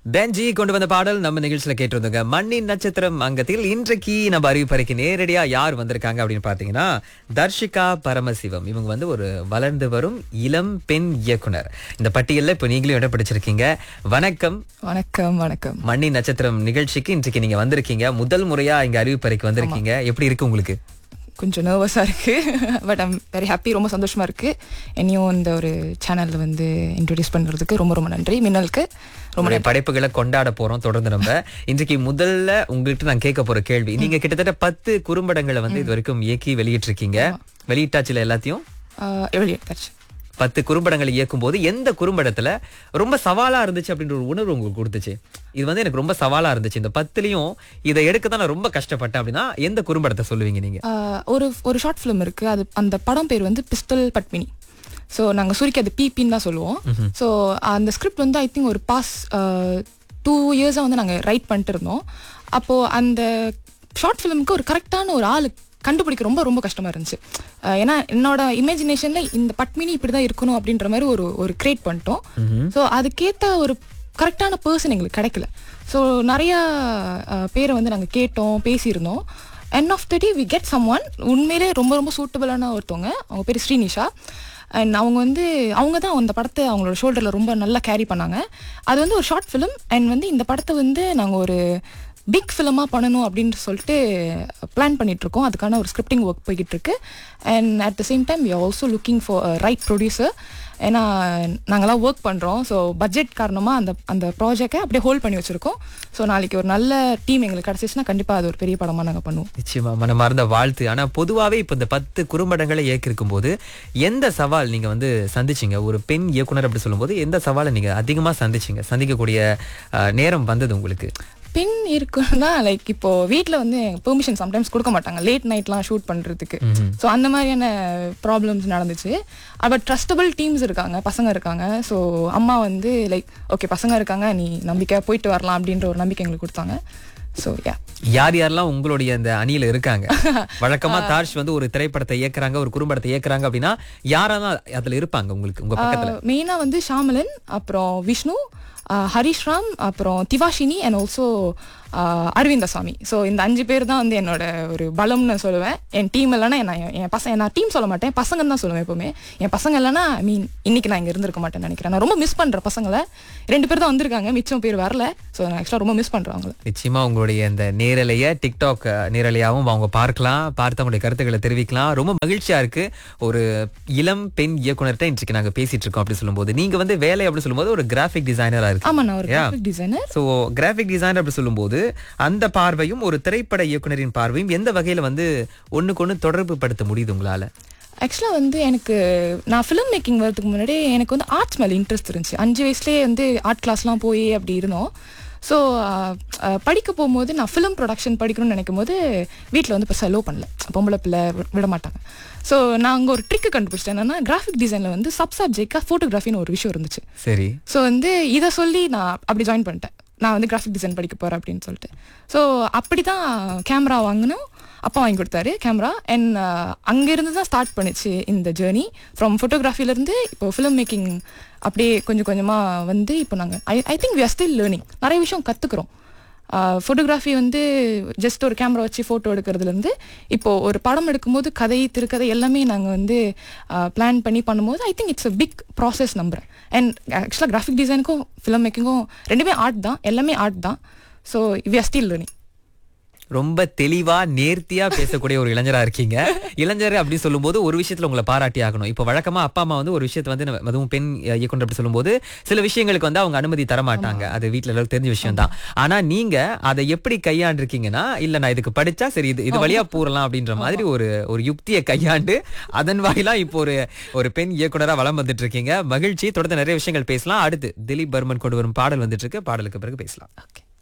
Binge கொண்டு வந்த பாடல் நம்ம நிகழ்ச்சியில கேட்டிருந்தோங்க மண்ணின் நட்சத்திரம் அங்கத்தில் இன்றைக்கு நம்ம அறிவிப்பறைக்கு நேரடியா யார் வந்திருக்காங்க அப்படின்னு பாத்தீங்கன்னா தர்ஷிகா பரமசிவம் இவங்க வந்து ஒரு வளர்ந்து வரும் இளம் பெண் இயக்குனர் இந்த பட்டியல்ல இப்ப நீங்களும் இடம் பிடிச்சிருக்கீங்க வணக்கம் வணக்கம் வணக்கம் மண்ணின் நட்சத்திரம் நிகழ்ச்சிக்கு இன்றைக்கு நீங்க வந்திருக்கீங்க முதல் முறையா இங்க அறிவிப்பறைக்கு வந்திருக்கீங்க எப்படி இருக்கு உங்களுக்கு கொஞ்சம் நர்வஸா இருக்கு பட் ஐம் வெரி ஹாப்பி ரொம்ப சந்தோஷமா இருக்கு என்னையும் இந்த ஒரு சேனல்ல வந்து இன்ட்ரடியூஸ் பண்றதுக்கு ரொம்ப ரொம்ப நன்றி மின்னலுக்கு ரொம்ப உங்களுடைய படைப்புகளை கொண்டாட போறோம் தொடர்ந்து நம்ம இன்றைக்கு முதல்ல உங்ககிட்ட நான் கேட்க போற கேள்வி நீங்க கிட்டத்தட்ட பத்து குறும்படங்களை வந்து இது வரைக்கும் இயக்கி வெளியிட்டிருக்கீங்க வெளியிட்டாச்சுல எல்லாத்தையும் ஆஹ் வெளியிட்டாச்சு பத்து குறும்படங்களை இயக்கும் போது எந்த குறும்படத்துல ரொம்ப சவாலா இருந்துச்சு அப்படின்ற ஒரு உணர்வு உங்களுக்கு கொடுத்துச்சு இது வந்து எனக்கு ரொம்ப சவாலா இருந்துச்சு இந்த பத்துலயும் இதை எடுக்க தான் நான் ரொம்ப கஷ்டப்பட்டேன் அப்படின்னா எந்த குறும்படத்தை சொல்லுவீங்க நீங்க ஆஹ் ஒரு ஒரு ஷார்ட் ஃபிலிம் இருக்கு அது அந்த படம் பேர் வந்து பிஸ்டல் பட்மினி ஸோ நாங்கள் சுருக்கி அது பிபின்னு தான் சொல்லுவோம் ஸோ அந்த ஸ்கிரிப்ட் வந்து ஐ திங்க் ஒரு பாஸ் டூ இயர்ஸாக வந்து நாங்கள் ரைட் பண்ணிட்டு இருந்தோம் அப்போது அந்த ஷார்ட் ஃபிலிமுக்கு ஒரு கரெக்டான ஒரு ஆளு கண்டுபிடிக்க ரொம்ப ரொம்ப கஷ்டமா இருந்துச்சு ஆஹ் ஏன்னா என்னோட இமேஜினேஷன்ல இந்த பட்மினி இப்படி தான் இருக்கணும் அப்படின்ற மாதிரி ஒரு ஒரு கிரியேட் பண்ணிட்டோம் ஸோ அதுக்கேற்ற ஒரு கரெக்டான பர்சன் எங்களுக்கு கிடைக்கல ஸோ நிறைய ஆஹ் பேரை வந்து நாங்கள் கேட்டோம் பேசியிருந்தோம் end of the day we get someone உண்மையிலே ரொம்ப ரொம்ப சூட்டபிளான ஒருத்தவங்க அவங்க பேர் ஸ்ரீனிஷா அண்ட் அவங்க வந்து அவங்க தான் அந்த படத்தை அவங்களோட ஷோல்டரில் ரொம்ப நல்லா கேரி பண்ணாங்க அது வந்து ஒரு ஷார்ட் ஃபிலிம் அண்ட் வந்து இந்த படத்தை வந்து நாங்கள் ஒரு பிக் ஃபிலிமாக பண்ணணும் அப்படின்னு சொல்லிட்டு பிளான் பண்ணிட்டு இருக்கோம் அதுக்கான ஒரு ஸ்கிரிப்டிங் ஒர்க் போய்கிட்டு இருக்கு and at the same time we also looking for right producer ஏன்னா நாங்களாம் ஒர்க் பண்ணுறோம் ஸோ பட்ஜெட் காரணமாக அந்த அந்த ப்ராஜெக்டை அப்படியே ஹோல்ட் பண்ணி வச்சுருக்கோம் ஸோ நாளைக்கு ஒரு நல்ல டீம் எங்களுக்கு கிடச்சிச்சுன்னா கண்டிப்பாக அது ஒரு பெரிய படமாக நாங்கள் பண்ணுவோம் நிச்சயமா மனமார்ந்த வாழ்த்து ஆனா பொதுவாவே இப்ப இந்த பத்து குறும்படங்களை இயக்கிருக்கும் போது எந்த சவால் நீங்க வந்து சந்திச்சீங்க ஒரு பெண் இயக்குனர் அப்படி சொல்லும்போது எந்த சவாலை நீங்க அதிகமா சந்திச்சீங்க சந்திக்கக்கூடிய அஹ், நேரம் வந்தது உங்களுக்கு பெண் இருக்குன்னா லைக் இப்போ வீட்டில் வந்து பெர்மிஷன் சம்டைம்ஸ் கொடுக்க மாட்டாங்க லேட் நைட்லாம் ஷூட் பண்ணுறதுக்கு ஸோ அந்த மாதிரியான ப்ராப்ளம்ஸ் நடந்துச்சு பட் ட்ரஸ்டபிள் டீம்ஸ் இருக்காங்க பசங்க இருக்காங்க ஸோ அம்மா வந்து லைக் ஓகே பசங்க இருக்காங்க நீ நம்பிக்கை போயிட்டு வரலாம் அப்படின்ற ஒரு நம்பிக்கை எங்களுக்கு கொடுத்தாங்க ஸோ யா யார் யாரெல்லாம் உங்களுடைய அந்த அணியில இருக்காங்க வழக்கமா தார்ஷ் வந்து ஒரு திரைப்படத்தை இயக்குறாங்க ஒரு குறும்படத்தை இயக்குறாங்க அப்படின்னா யாரெல்லாம் அதுல இருப்பாங்க உங்களுக்கு உங்க பக்கத்துல மெயினாக வந்து ஷாமலன் அப்புறம் விஷ்ணு ஆஹ் ஹரிஷ் ராம் அப்புறம் Divashini and also Aravind Swamy so இந்த அஞ்சு பேர் தான் வந்து என்னோட ஒரு பலம்னு சொல்லுவேன் என் டீம் இல்லைன்னா நான் என் என் பசங்க நான் டீம் சொல்ல மாட்டேன் பசங்கன்னு தான் சொல்லுவேன் எப்பவுமே என் பசங்க இல்லைன்னா ஐ மீன் இன்னைக்கு நான் இங்கே இருந்திருக்க மாட்டேன்னு நினைக்கிறேன் நான் ரொம்ப மிஸ் பண்ணுறேன் பசங்களை ரெண்டு பேர் தான் வந்திருக்காங்க மிச்சம் பேர் வரல ஸோ நான் ஆக்சுவலாக ரொம்ப மிஸ் பண்ணுறேன் அவங்கள நிச்சயமா உங்களுடைய இந்த நேரலைய டிக்டாக் அஹ், நேரலையாவும் அவங்க பார்க்கலாம் பார்த்து அவங்களுடைய கருத்துக்களை தெரிவிக்கலாம் ரொம்ப மகிழ்ச்சியா இருக்கு ஒரு இளம் பெண் இயக்குனர்கிட்ட இன்றைக்கு நாங்க பேசிட்டு இருக்கோம் அப்படி சொல்லும்போது நீங்க வந்து வேலை அப்படி சொல்லும்போது ஒரு கிராஃபிக் டிசைனரா இருக்கு ஆமாம் நான் ஒரு Yeah. Graphic designer so graphic designer அப்படி சொல்லும்போது அந்த பார்வையும் ஒரு திரைப்பட இயக்குனரின் பார்வையும் எந்த வகையில வந்து ஒண்ணுக்கு ஒண்ணு தொடர்பு படுத்த முடியுது உங்களால ஆக்சுவலாக வந்து எனக்கு நான் ஃபிலிம் மேக்கிங் வரதுக்கு முன்னாடி எனக்கு வந்து ஆர்ட்ஸ் மேலே இன்ட்ரெஸ்ட் இருந்துச்சு அஞ்சு வயசுலேயே வந்து ஆர்ட் கிளாஸ்லாம் போய் அப்படி இருந்தோம் ஸோ படிக்க போகும்போது நான் ஃபிலிம் ப்ரொடக்ஷன் படிக்கணும்னு நினைக்கும் போது வீட்டில் வந்து இப்போ செலவு பண்ணல பொம்பளை பிள்ளை வி- விட மாட்டாங்க ஸோ நான் அங்கே ஒரு ட்ரிக்கு கண்டுபிடிச்சிட்டேன் என்னன்னா கிராஃபிக் டிசைனில் வந்து சப் சப்ஜெக்டாக ஃபோட்டோகிராஃபின்னு ஒரு விஷயம் இருந்துச்சு சரி ஸோ வந்து இதை சொல்லி நான் அப்படி ஜாயின் பண்ணிட்டேன் நான் வந்து கிராஃபிக் டிசைன் படிக்க போகிறேன் அப்படின்னு சொல்லிட்டு ஸோ அப்படி தான் கேமரா வாங்கினோம் அப்பா வாங்கி கொடுத்தாரு கேமரா அண்ட் அங்கேருந்து தான் ஸ்டார்ட் பண்ணுச்சு இந்த ஜேர்னி ஃப்ரம் ஃபோட்டோகிராஃபிலேருந்து இப்போ ஃபிலிம் மேக்கிங் அப்படியே கொஞ்சம் கொஞ்சமாக வந்து இப்போ நாங்கள் I I think we are still learning நிறைய விஷயம் கற்றுக்குறோம் ஃபோட்டோகிராஃபி வந்து ஜஸ்ட் ஒரு கேமரா வச்சு ஃபோட்டோ எடுக்கிறதுலேருந்து இப்போ ஒரு படம் எடுக்கும்போது கதை திருக்கதை எல்லாமே நாங்கள் வந்து பிளான் பண்ணி பண்ணும்போது I think it's a big process நம்புறேன் அண்ட் ஆக்சுவலாக கிராஃபிக் டிசைனுக்கும் ஃபிலிம் மேக்கிங்கும் ரெண்டுமே ஆர்ட் தான் எல்லாமே ஆர்ட் தான் so we are still learning ரொம்ப தெளிவா நேர்த்தியா பேசக்கூடிய ஒரு இளைஞரா இருக்கீங்க இளைஞர் அப்படி சொல்லும்போது ஒரு விஷயத்துல உங்களை பாராட்டி ஆகணும் இப்போ வழக்கமா அப்பா அம்மா வந்து ஒரு விஷயத்தை வந்து நம்ம- அதுவும் பெண் இயக்குனர் அப்படி சொல்லும்போது சில விஷயங்களுக்கு வந்து அவங்க அனுமதி தர மாட்டாங்க அது வீட்ல எல்லாருக்கும் தெரிஞ்ச விஷயம் தான் ஆனா நீங்க அதை எப்படி கையாண்டிருக்கீங்கன்னா இல்ல நான் இதுக்கு படிச்சா சரி இது இது வழியா போறலாம் அப்படின்ற மாதிரி ஒரு ஒரு யுக்தியை கையாண்டு அதன் வாயிலா இப்போ ஒரு ஒரு பெண் இயக்குனரா வலம் வந்துட்டு இருக்கீங்க மகிழ்ச்சி தொடர்ந்து நிறைய விஷயங்கள் பேசலாம் அடுத்து திலீப் பர்மன் கொண்டு வரும் பாடல் வந்துட்டு இருக்கு பாடலுக்கு பிறகு பேசலாம் ஓகே